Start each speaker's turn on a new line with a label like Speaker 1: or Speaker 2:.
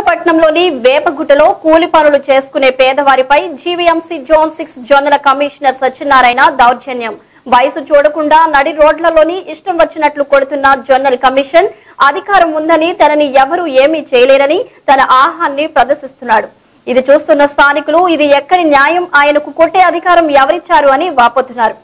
Speaker 1: విశాఖపట్నంలోని వేపగుట్టలో కూలి పనులు చేసుకునే పేదవారిపై GVMC zone six zonal commissioner Satyanarayana దౌర్జన్యం వయసు చూడకుండా నడి రోడ్లలోని ఇష్టం వచ్చినట్లు కొడుతున్న జోనల్ కమిషన్ అధికారం ఉందని తనని ఎవరూ ఏమీ చేయలేరని తన ఆహాన్ని ప్రదర్శిస్తున్నాడు ఇది చూస్తున్న స్థానికులు ఇది ఎక్కడి న్యాయం ఆయనకు కొట్టే అధికారం ఎవరిచ్చారు అని వాపోతున్నారు